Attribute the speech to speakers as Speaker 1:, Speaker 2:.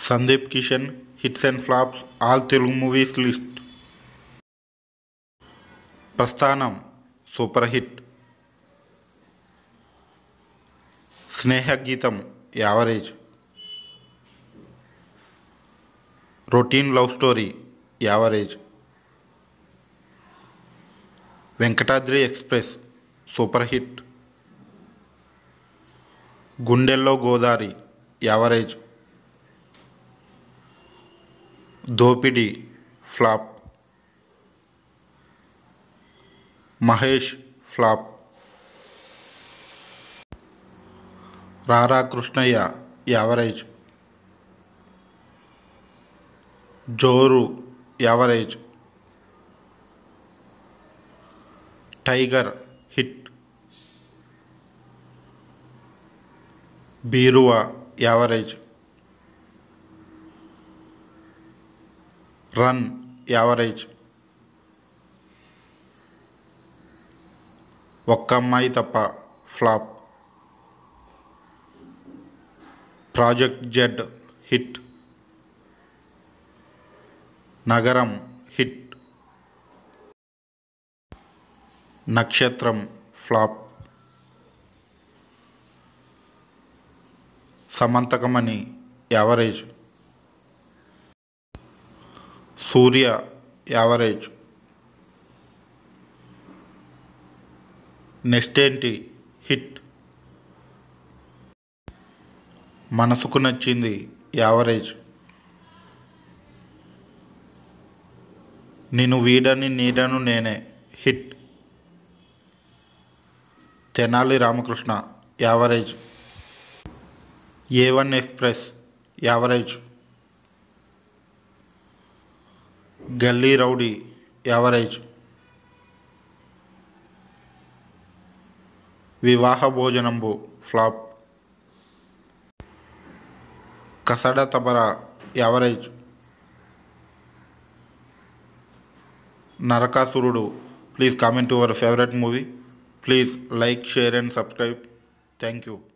Speaker 1: Sandeep Kishan hits and flops all Telugu movies list Prasthanam super hit Sneha Geetham average routine love story average Venkatadri express super hit Gundello Godari average Dopidi flop Mahesh flop Rara Krishnayya average Joru average tiger hit Beeruva average run average Okka Ammayi Thappa flop project Z hit Nagaram hit Nakshatram flop Samanthakamani average Surya average next Enti hit Manasuku Nachindi average Nenu Veedani Needanu Nene hit Tenali Ramakrishna average A one express average Gully rowdy average Vivaha Bhojanambu flop Kasada Tabara average Narakasurudu please comment your favourite movie please like share and subscribe thank you